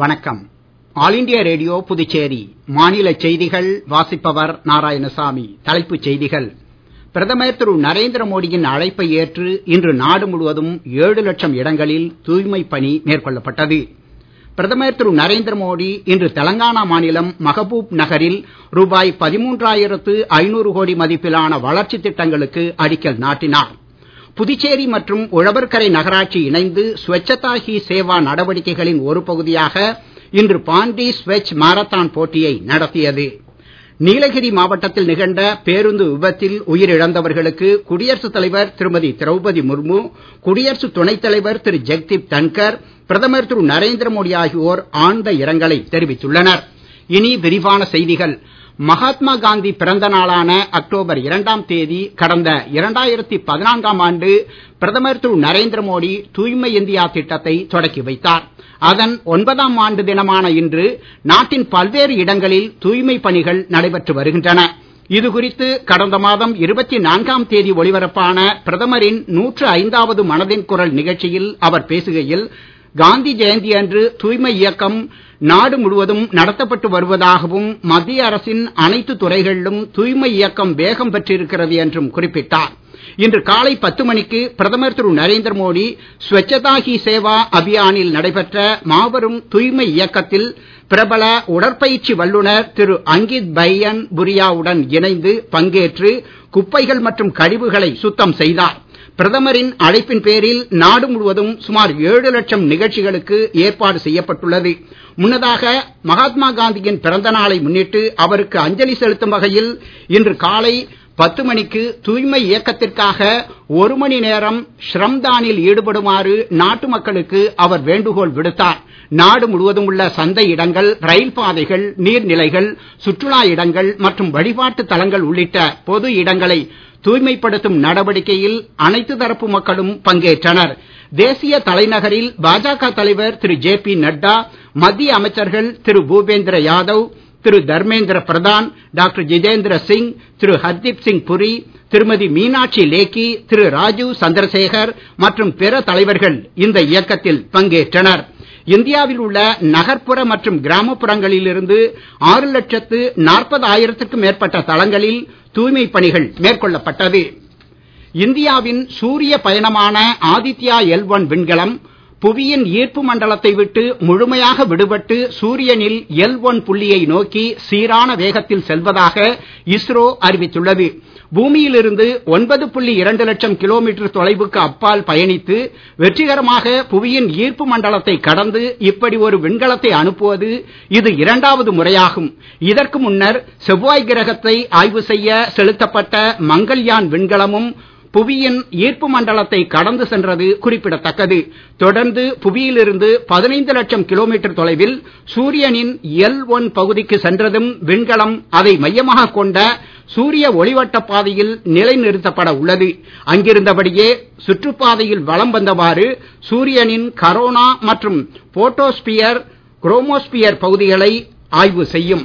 வணக்கம் all India radio Puducherry மாநில செய்திகள் வாசிப்பவர் நாராயணசாமி தலைப்புச் செய்திகள் பிரதமர் திரு நரேந்திர மோடியின் அழைப்பை ஏற்று இன்று நாடு முழுவதும் ஏழு லட்சம் இடங்களில் தூய்மைப் பணி மேற்கொள்ளப்பட்டது பிரதமர் திரு நரேந்திர மோடி இன்று தெலங்கானா மாநிலம் மகபூப் நகரில் ரூபாய் பதிமூன்றாயிரத்து ஐநூறு கோடி மதிப்பிலான வளர்ச்சித் திட்டங்களுக்கு அடிக்கல் நாட்டினார் புதுச்சேரி மற்றும் உழவர்கரை நகராட்சி இணைந்து ஸ்வச்சதா ஹி சேவா நடவடிக்கைகளின் ஒரு பகுதியாக இன்று பாண்டி ஸ்வச் மாரத்தான் போட்டியை நடத்தியது நீலகிரி மாவட்டத்தில் நிகழ்ந்த பேருந்து விபத்தில் உயிரிழந்தவர்களுக்கு குடியரசுத் தலைவர் திருமதி திரௌபதி முர்மு குடியரசு துணைத் தலைவர் திரு ஜெக்தீப் தன்கர் பிரதமர் திரு நரேந்திர மோடி ஆகியோர் ஆழ்ந்த இரங்கலை தெரிவித்துள்ளனர் இனி விரிவான செய்திகள் மகாத்மா காந்தி பிறந்த நாளான அக்டோபர் இரண்டாம் தேதி கடந்த இரண்டாயிரத்தி பதினான்காம் ஆண்டு பிரதமர் திரு நரேந்திர மோடி தூய்மை இந்தியா திட்டத்தை தொடக்கி வைத்தார் அதன் ஒன்பதாம் ஆண்டு தினமான இன்று நாட்டின் பல்வேறு இடங்களில் தூய்மை பணிகள் நடைபெற்று வருகின்றன இது குறித்து கடந்த மாதம் இருபத்தி நான்காம் தேதி ஒளிபரப்பான பிரதமரின் நூற்று ஐந்தாவது மனதின் குரல் நிகழ்ச்சியில் அவர் பேசுகையில் காந்தி ஜெயந்தி அன்று தூய்மை இயக்கம் நாடு முழுவதும் நடத்தப்பட்டு வருவதாகவும் மத்திய அரசின் அனைத்து துறைகளிலும் தூய்மை இயக்கம் வேகம் பெற்றிருக்கிறது என்றும் குறிப்பிட்டார் இன்று காலை பத்து மணிக்கு பிரதமர் திரு நரேந்திர மோடி ஸ்வச்சதா ஹி சேவா அபியானில் நடைபெற்ற மாபெரும் தூய்மை இயக்கத்தில் பிரபல உடற்பயிற்சி வல்லுனர் திரு அங்கித் பையன் புரியாவுடன் இணைந்து பங்கேற்று குப்பைகள் மற்றும் கழிவுகளை சுத்தம் செய்தார் பிரதமரின் அழைப்பின் பேரில் நாடு முழுவதும் சுமார் ஏழு லட்சம் நிகழ்ச்சிகளுக்கு ஏற்பாடு செய்யப்பட்டுள்ளது முன்னதாக மகாத்மா காந்தியின் பிறந்த நாளை முன்னிட்டு அவருக்கு அஞ்சலி செலுத்தும் வகையில் இன்று காலை பத்து மணிக்கு தூய்மை இயக்கத்திற்காக ஒரு மணி நேரம் ஸ்ரம்தானில் ஈடுபடுமாறு நாட்டு மக்களுக்கு அவர் வேண்டுகோள் விடுத்தார் நாடு முழுவதும் உள்ள சந்தை இடங்கள் ரயில் பாதைகள் நீர்நிலைகள் சுற்றுலா இடங்கள் மற்றும் வழிபாட்டு தலங்கள் உள்ளிட்ட பொது இடங்களை தூய்மைப்படுத்தும் நடவடிக்கையில் அனைத்து தரப்பு மக்களும் பங்கேற்றனர் தேசிய தலைநகரில் பாஜக தலைவர் திரு ஜே பி நட்டா மத்திய அமைச்சர்கள் திரு பூபேந்திர யாதவ் திரு தர்மேந்திர பிரதான் டாக்டர் ஜிதேந்திர சிங் திரு ஹர்தீப் சிங் புரி திருமதி மீனாட்சி லேக்கி திரு ராஜீவ் சந்திரசேகர் மற்றும் பிற தலைவர்கள் இந்த இயக்கத்தில் பங்கேற்றனர் இந்தியாவில் உள்ள நகர்ப்புற மற்றும் கிராமப்புறங்களில் இருந்து ஆறு லட்சத்து நாற்பது ஆயிரத்திற்கும் மேற்பட்ட தளங்களில் தூய்மை பணிகள் மேற்கொள்ளப்பட்டது இந்தியாவின் சூரிய பயணமான ஆதித்யா எல் ஒன் விண்கலம் புவியின் ஈர்ப்பு மண்டலத்தை விட்டு முழுமையாக விடுபட்டு சூரியனில் எல் ஒன் புள்ளியை நோக்கி சீரான வேகத்தில் செல்வதாக இஸ்ரோ அறிவித்துள்ளது பூமியில் இருந்து ஒன்பது புள்ளி இரண்டு லட்சம் கிலோமீட்டர் தொலைவுக்கு அப்பால் பயணித்து வெற்றிகரமாக புவியின் ஈர்ப்பு மண்டலத்தை கடந்து இப்படி ஒரு விண்கலத்தை அனுப்புவது இது இரண்டாவது முறையாகும் இதற்கு முன்னர் செவ்வாய் கிரகத்தை ஆய்வு செய்ய செலுத்தப்பட்ட மங்கள்யான் விண்கலமும் புவியின் ஈர்ப்பு மண்டலத்தை கடந்து சென்றது குறிப்பிடத்தக்கது தொடர்ந்து புவியிலிருந்து பதினைந்து லட்சம் கிலோமீட்டர் தொலைவில் சூரியனின் எல் ஒன் பகுதிக்கு சென்றதும் விண்கலம் அதை மையமாக கொண்ட சூரிய ஒளிவட்ட பாதையில் நிலைநிறுத்தப்பட உள்ளது அங்கிருந்தபடியே சுற்றுப்பாதையில் வலம் வந்தவாறு சூரியனின் கரோனா மற்றும் போட்டோஸ்பியர் குரோமோஸ்பியர் பகுதிகளை ஆய்வு செய்யும்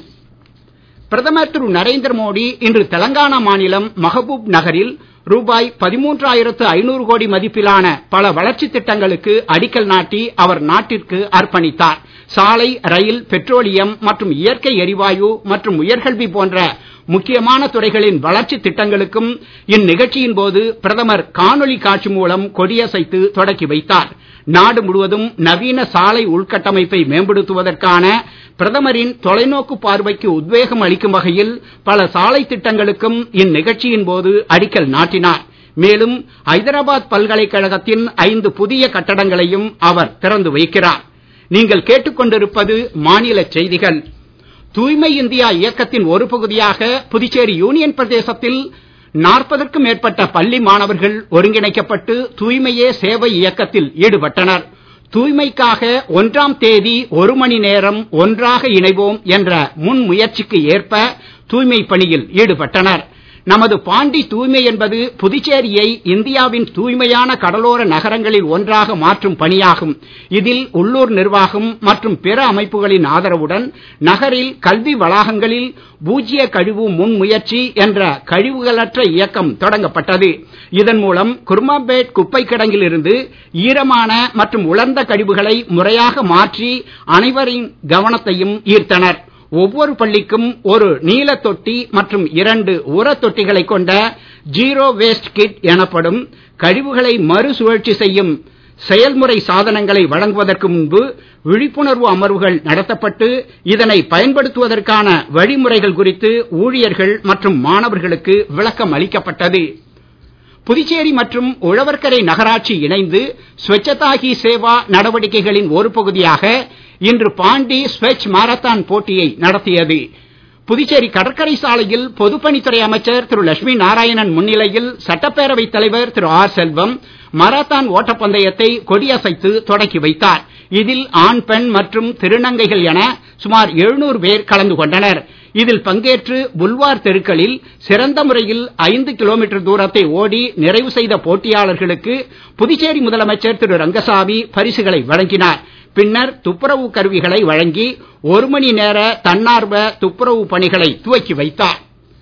பிரதமர் திரு நரேந்திர மோடி இன்று தெலங்கானா மாநிலம் மகபூப் நகரில் ரூபாய் பதிமூன்றாயிரத்து ஐநூறு கோடி மதிப்பிலான பல வளர்ச்சித் திட்டங்களுக்கு அடிக்கல் நாட்டி அவர் நாட்டிற்கு அர்ப்பணித்தார் சாலை ரயில் பெட்ரோலியம் மற்றும் இயற்கை எரிவாயு மற்றும் உயர்கல்வி போன்ற முக்கியமான துறைகளின் வளர்ச்சித் திட்டங்களுக்கும் இந்நிகழ்ச்சியின் போது பிரதமர் காணொளி காட்சி மூலம் கொடியசைத்து தொடக்கி வைத்தார் நாடு முழுவதும் நவீன சாலை உள்கட்டமைப்பை மேம்படுத்துவதற்கான பிரதமரின் தொலைநோக்கு பார்வைக்கு உத்வேகம் அளிக்கும் வகையில் பல சாலை திட்டங்களுக்கும் இந்நிகழ்ச்சியின் போது அடிக்கல் நாட்டினார் மேலும் ஐதராபாத் பல்கலைக்கழகத்தின் ஐந்து புதிய கட்டடங்களையும் அவர் திறந்து வைக்கிறார் நீங்கள் கேட்டுக்கொண்டிருப்பது மாநில செய்திகள் தூய்மை இந்தியா இயக்கத்தின் ஒரு பகுதியாக புதுச்சேரி யூனியன் பிரதேசத்தில் நாற்பதற்கும் மேற்பட்ட பள்ளி மாணவர்கள் ஒருங்கிணைக்கப்பட்டு தூய்மையே சேவை இயக்கத்தில் ஈடுபட்டனர் தூய்மைக்காக ஒன்றாம் தேதி ஒரு மணி நேரம் ஒன்றாக இணைவோம் என்ற முன் முயற்சிக்கு ஏற்ப தூய்மை பணியில் ஈடுபட்டனர் நமது பாண்டி தூய்மை என்பது புதுச்சேரியை இந்தியாவின் தூய்மையான கடலோர நகரங்களில் ஒன்றாக மாற்றும் பணியாகும் இதில் உள்ளூர் நிர்வாகம் மற்றும் பிற அமைப்புகளின் ஆதரவுடன் நகரில் கல்வி வளாகங்களில் பூஜ்ய கழிவு முன்முயற்சி என்ற கழிவுகளற்ற இயக்கம் தொடங்கப்பட்டது இதன் மூலம் குருமாம்பேட் குப்பை கிடங்கில் இருந்து ஈரமான மற்றும் உலர்ந்த கழிவுகளை முறையாக மாற்றி அனைவரின் கவனத்தையும் ஈர்த்தனர் ஒவ்வொரு பள்ளிக்கும் ஒரு நீல தொட்டி மற்றும் இரண்டு உர தொட்டிகளை கொண்ட ஜீரோ வேஸ்ட் கிட் எனப்படும் கழிவுகளை மறுசுழற்சி செய்யும் செயல்முறை சாதனங்களை வழங்குவதற்கு முன்பு விழிப்புணர்வு அமர்வுகள் நடத்தப்பட்டு இதனை பயன்படுத்துவதற்கான வழிமுறைகள் குறித்து ஊழியர்கள் மற்றும் மாணவர்களுக்கு விளக்கம் அளிக்கப்பட்டது புதுச்சேரி மற்றும் உழவர்கரை நகராட்சி இணைந்து ஸ்வச்சதா ஹி சேவா நடவடிக்கைகளின் ஒரு பகுதியாக இன்று பாண்டி ஸ்வச் மாரத்தான் போட்டியை நடத்தியது புதுச்சேரி கடற்கரை சாலையில் பொதுப்பணித்துறை அமைச்சர் திரு லட்சுமி நாராயணன் முன்னிலையில் சட்டப்பேரவைத் தலைவர் திரு ஆர் செல்வம் மராத்தான் ஓட்டப்பந்தயத்தை கொடியசைத்து தொடக்கி வைத்தார் இதில் ஆண் பெண் மற்றும் திருநங்கைகள் என சுமார் எழுநூறு பேர் கலந்து கொண்டனர் இதில் பங்கேற்று புல்வார் தெருக்களில் சிறந்த முறையில் ஐந்து கிலோமீட்டர் தூரத்தை ஓடி நிறைவு செய்த போட்டியாளர்களுக்கு புதுச்சேரி முதலமைச்சர் திரு ரங்கசாமி பரிசுகளை வழங்கினார் பின்னர் துப்புரவு கருவிகளை வழங்கி ஒரு மணி நேர தன்னார்வ துப்புரவு பணிகளை துவக்கி வைத்தார்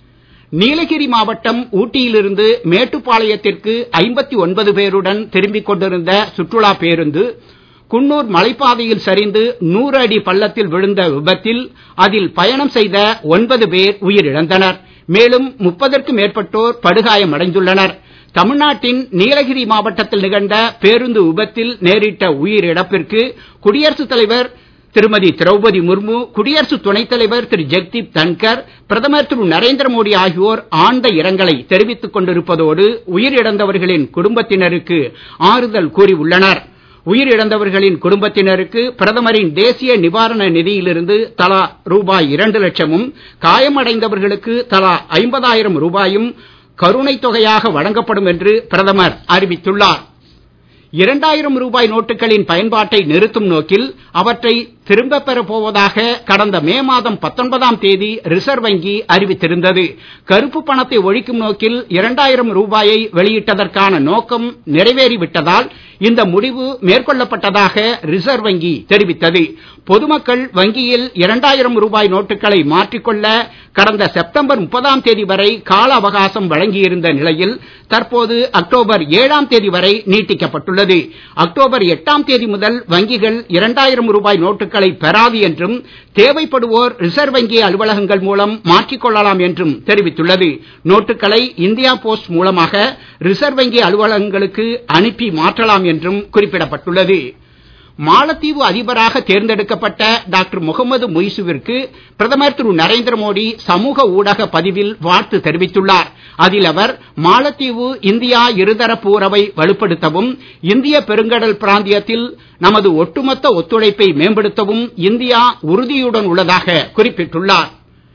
நீலகிரி மாவட்டம் ஊட்டியிலிருந்து மேட்டுப்பாளையத்திற்கு ஐம்பத்தி ஒன்பது பேருடன் திரும்பிக் கொண்டிருந்த சுற்றுலா பேருந்து குன்னூர் மலைப்பாதையில் சரிந்து நூறு அடி பள்ளத்தில் விழுந்த விபத்தில் அதில் பயணம் செய்த ஒன்பது பேர் உயிரிழந்தனர் மேலும் முப்பதற்கும் மேற்பட்டோர் படுகாயம் அடைந்துள்ளனர் தமிழ்நாட்டின் நீலகிரி மாவட்டத்தில் நிகழ்ந்த பேருந்து விபத்தில் நேரிட்ட உயிரிழப்பிற்கு குடியரசுத் தலைவர் திருமதி திரௌபதி முர்மு குடியரசு துணைத் தலைவர் திரு ஜெக்தீப் தன்கர் பிரதமர் திரு நரேந்திர மோடி ஆகியோர் ஆழ்ந்த இரங்கலை தெரிவித்துக் கொண்டிருப்பதோடு உயிரிழந்தவர்களின் குடும்பத்தினருக்கு ஆறுதல் கூறியுள்ளனர் உயிரிழந்தவர்களின் குடும்பத்தினருக்கு பிரதமரின் தேசிய நிவாரண நிதியிலிருந்து தலா ரூபாய் இரண்டு லட்சமும் காயமடைந்தவர்களுக்கு தலா ஐம்பதாயிரம் ரூபாயும் கருணைத் தொகையாக வழங்கப்படும் என்று பிரதமர் அறிவித்துள்ளார் இரண்டாயிரம் ரூபாய் நோட்டுகளின் பயன்பாட்டை நிறுத்தும் நோக்கில் அவற்றை திரும்பப் பெறப் போவதாக கடந்த மே மாதம் பத்தொன்பதாம் தேதி ரிசர்வ் வங்கி அறிவித்திருந்தது கருப்பு பணத்தை ஒழிக்கும் நோக்கில் இரண்டாயிரம் ரூபாயை வெளியிட்டதற்கான நோக்கம் நிறைவேறிவிட்டதால் இந்த முடிவு மேற்கொள்ளப்பட்டதாக ரிசர்வ் வங்கி தெரிவித்தது பொதுமக்கள் வங்கியில் இரண்டாயிரம் ரூபாய் நோட்டுகளை மாற்றிக்கொள்ள கடந்த செப்டம்பர் முப்பதாம் தேதி வரை கால அவகாசம் வழங்கியிருந்த நிலையில் தற்போது அக்டோபர் ஏழாம் தேதி வரை நீட்டிக்கப்பட்டுள்ளது அக்டோபர் எட்டாம் தேதி முதல் வங்கிகள் இரண்டாயிரம் ரூபாய் நோட்டுகளை பெறாது என்றும் தேவைப்படுவோர் ரிசர்வ் வங்கி அலுவலகங்கள் மூலம் மாற்றிக்கொள்ளலாம் என்றும் தெரிவித்துள்ளது நோட்டுகளை இந்தியா போஸ்ட் மூலமாக ரிசர்வ் வங்கி அலுவலகங்களுக்கு அனுப்பி மாற்றலாம் என்றும் குறிப்பிடப்பட்டுள்ளது மாலத்தீவு அதிபராக தேர்ந்தெடுக்கப்பட்ட டாக்டர் முகமது முய்சுவிற்கு பிரதமர் திரு நரேந்திர மோடி சமூக ஊடக பதிவில் வாழ்த்து தெரிவித்துள்ளார் அதில் அவர் மாலத்தீவு இந்தியா இருதரப்பு உறவை வலுப்படுத்தவும் இந்திய பெருங்கடல் பிராந்தியத்தில் நமது ஒட்டுமொத்த ஒத்துழைப்பை மேம்படுத்தவும் இந்தியா உறுதியுடன் உள்ளதாக குறிப்பிட்டுள்ளார்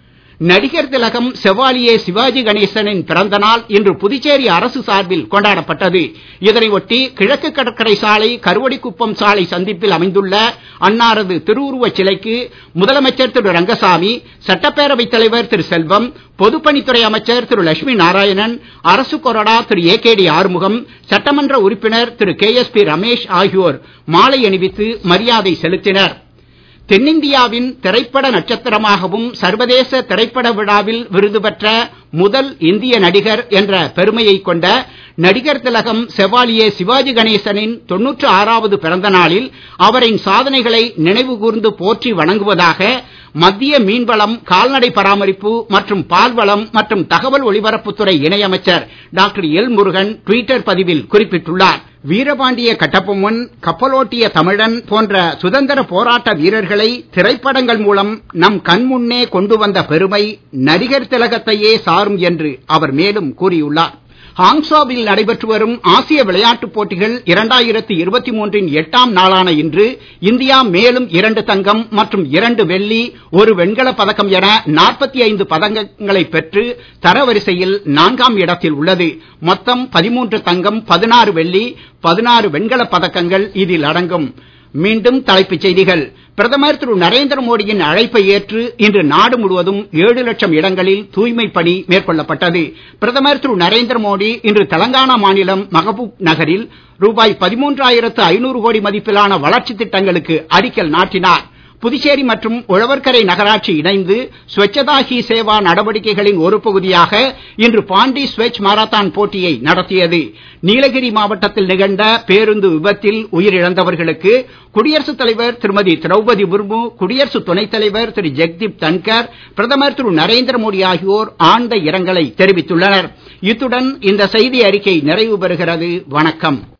நடிகர் திலகம் செவாலியே சிவாஜி கணேசனின் பிறந்த நாள் இன்று புதுச்சேரி அரசு சார்பில் கொண்டாடப்பட்டது இதனை ஒட்டி கிழக்கு கடற்கரை சாலை கருவடிக்குப்பம் சாலை சந்திப்பில் அமைந்துள்ள அன்னாரது திருவுருவச் சிலைக்கு முதலமைச்சர் திரு ரங்கசாமி சட்டப்பேரவைத் தலைவர் திரு செல்வம் பொதுப்பணித்துறை அமைச்சர் திரு லட்சுமி நாராயணன் அரசு கொறடா Thiru A K T Arumugam சட்டமன்ற உறுப்பினர் Thiru K S P Ramesh ஆகியோர் மாலை அணிவித்து மரியாதை செலுத்தினர் தென்னிந்தியாவின் திரைப்பட நட்சத்திரமாகவும் சர்வதேச திரைப்பட விழாவில் விருது பெற்ற முதல் இந்திய நடிகர் என்ற பெருமையை கொண்ட நடிகர் திலகம் செவாலியே சிவாஜி கணேசனின் தொன்னூற்று ஆறாவது பிறந்த நாளில் அவரின் சாதனைகளை நினைவு கூர்ந்து போற்றி வணங்குவதாக மத்திய மீன்வளம் கால்நடை பராமரிப்பு மற்றும் பால்வளம் மற்றும் தகவல் ஒலிபரப்புத்துறை இணையமைச்சர் டாக்டர் எல் முருகன் ட்விட்டர் பதிவில் குறிப்பிட்டுள்ளார் வீரபாண்டிய கட்டபொம்மன் கப்பலோட்டிய தமிழன் போன்ற சுதந்திர போராட்ட வீரர்களை திரைப்படங்கள் மூலம் நம் கண்முன்னே கொண்டு வந்த பெருமை நடிகர் திலகத்தையே சாரும் என்று அவர் மேலும் கூறியுள்ளார் ஹாங்ஸோவில் நடைபெற்று வரும் ஆசிய விளையாட்டுப் போட்டிகள் இரண்டாயிரத்தி இருபத்தி மூன்றின் எட்டாம் நாளான இன்று இந்தியா மேலும் இரண்டு தங்கம் மற்றும் இரண்டு வெள்ளி ஒரு வெண்கலப் பதக்கம் என நாற்பத்தி ஐந்து பதக்கங்களை பெற்று தரவரிசையில் நான்காம் இடத்தில் உள்ளது மொத்தம் பதிமூன்று தங்கம் பதினாறு வெள்ளி பதினாறு வெண்கலப் பதக்கங்கள் இதில் அடங்கும் மீண்டும் தலைப்புச் செய்திகள் பிரதமர் திரு நரேந்திர மோடியின் அழைப்பை ஏற்று இன்று நாடு முழுவதும் ஏழு லட்சம் இடங்களில் தூய்மைப் பணி மேற்கொள்ளப்பட்டது பிரதமர் திரு நரேந்திர மோடி இன்று தெலங்கானா மாநிலம் மகபூப் நகரில் ரூபாய் பதிமூன்றாயிரத்து ஐநூறு கோடி மதிப்பிலான வளர்ச்சித் திட்டங்களுக்கு அடிக்கல் நாட்டினார் புதுச்சேரி மற்றும் உழவர்கரை நகராட்சி இணைந்து ஸ்வச்சதா ஹி சேவா நடவடிக்கைகளின் ஒரு பகுதியாக இன்று பாண்டி ஸ்வச் மாரத்தான் போட்டியை நடத்தியது நீலகிரி மாவட்டத்தில் நிகழ்ந்த பேருந்து விபத்தில் உயிரிழந்தவர்களுக்கு குடியரசுத் தலைவர் திருமதி திரௌபதி முர்மு குடியரசு துணைத் தலைவர் திரு ஜெக்தீப் தன்கர் பிரதமர் திரு நரேந்திர மோடி ஆகியோர் ஆழ்ந்த இரங்கலை தெரிவித்துள்ளனர் இத்துடன் இந்த செய்தி அறிக்கை நிறைவு பெறுகிறது வணக்கம்